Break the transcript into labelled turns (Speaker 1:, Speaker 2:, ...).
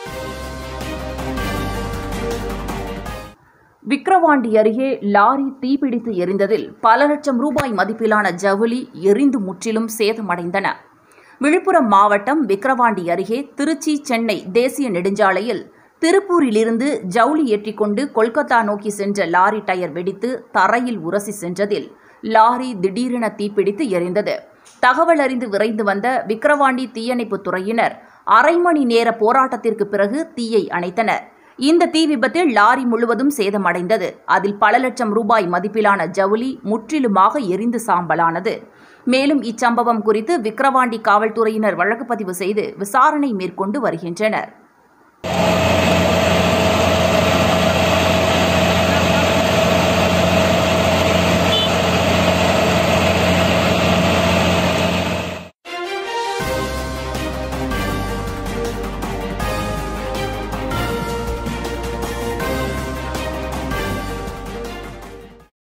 Speaker 1: விக்கிரவாண்டி அருகே லாரி தீப்பிடித்து எரிந்ததில் பல லட்சம் ரூபாய் மதிப்பிலான ஜவுளி எரிந்து முற்றிலும் சேதமடைந்தன விழுப்புரம் மாவட்டம் விக்கிரவாண்டி அருகே திருச்சி சென்னை தேசிய நெடுஞ்சாலையில் திருப்பூரிலிருந்து ஜவுளி ஏற்றிக்கொண்டு கொல்கத்தா நோக்கி சென்ற லாரி டயர் வெடித்து தரையில் உரசி சென்றதில் லாரி திடீரென தீப்பிடித்து எரிந்தது தகவல் அறிந்து விரைந்து வந்த விக்கிரவாண்டி தீயணைப்புத் துறையினர் அரை மணி நேர போராட்டத்திற்கு பிறகு தீயை அணைத்தனர் இந்த தீ விபத்தில் லாரி முழுவதும் சேதமடைந்தது அதில் பல லட்சம் ரூபாய் மதிப்பிலான ஜவுளி முற்றிலுமாக எரிந்து சாம்பலானது மேலும் இச்சம்பவம் குறித்து விக்கிரவாண்டி காவல்துறையினர் வழக்கு பதிவு செய்து விசாரணை மேற்கொண்டு வருகின்றனர்